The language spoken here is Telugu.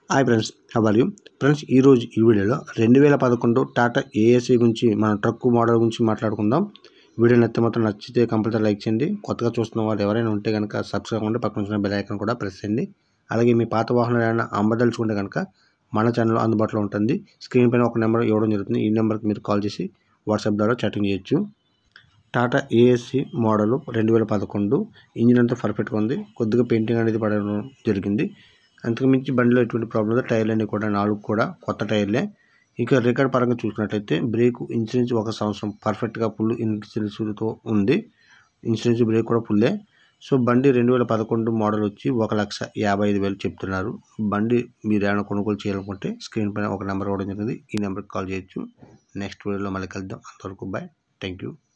hi friends how are you friends ఈరోజు ఈ వీడియోలో రెండు వేల పదకొండు టాటా ఏఎస్సీ గురించి మన ట్రక్ మోడల్ గురించి మాట్లాడుకుందాం వీడియో నచ్చితే మాత్రం నచ్చితే కంపల్సరీ లైక్ చేయండి కొత్తగా చూస్తున్న వాళ్ళు ఎవరైనా ఉంటే కనుక సబ్స్క్రైబ్ అవ్వండి పక్కన ఉన్న బెల్ ఐకాన్ కూడా ప్రెస్ చేయండి అలాగే మీ పాత వాహనాలు ఏమైనా అమ్మదలుచుకుంటే కనుక మన ఛానల్ అందుబాటులో ఉంటుంది స్క్రీన్ పైన ఒక నెంబర్ ఇవ్వడం జరుగుతుంది ఈ నెంబర్కి మీరు కాల్ చేసి వాట్సాప్ ద్వారా చాటింగ్ చేయొచ్చు టాటా ఏఎస్సి మోడల్ రెండు వేల పదకొండు ఇంజిన్ అంతా పర్ఫెక్ట్గా ఉంది కొద్దిగా పెయింటింగ్ అనేది పడడం జరిగింది అంతకు మించి బండిలో ఎటువంటి ప్రాబ్లం లేదు టైర్లు అన్నీ కూడా నాలుగు కూడా కొత్త టైర్లే ఇక రికార్డ్ పరంగా చూసినట్లయితే బ్రేక్ ఇన్సూరెన్స్ ఒక సంవత్సరం పర్ఫెక్ట్గా ఫుల్ ఇన్సూరెన్స్తో ఉంది ఇన్సూరెన్స్ బ్రేక్ కూడా ఫుల్లే సో బండి రెండు వేల పదకొండు మోడల్ వచ్చి ఒక లక్ష యాభై ఐదు వేలు చెప్తున్నారు బండి మీరు ఏమైనా కొనుగోలు చేయాలనుకుంటే స్క్రీన్ పైన ఒక నెంబర్ ఇవ్వడం జరిగింది ఈ నెంబర్కి కాల్ చేయొచ్చు నెక్స్ట్ వీడియోలో మళ్ళీ కలుద్దాం అంతవరకు బాయ్ థ్యాంక్ యూ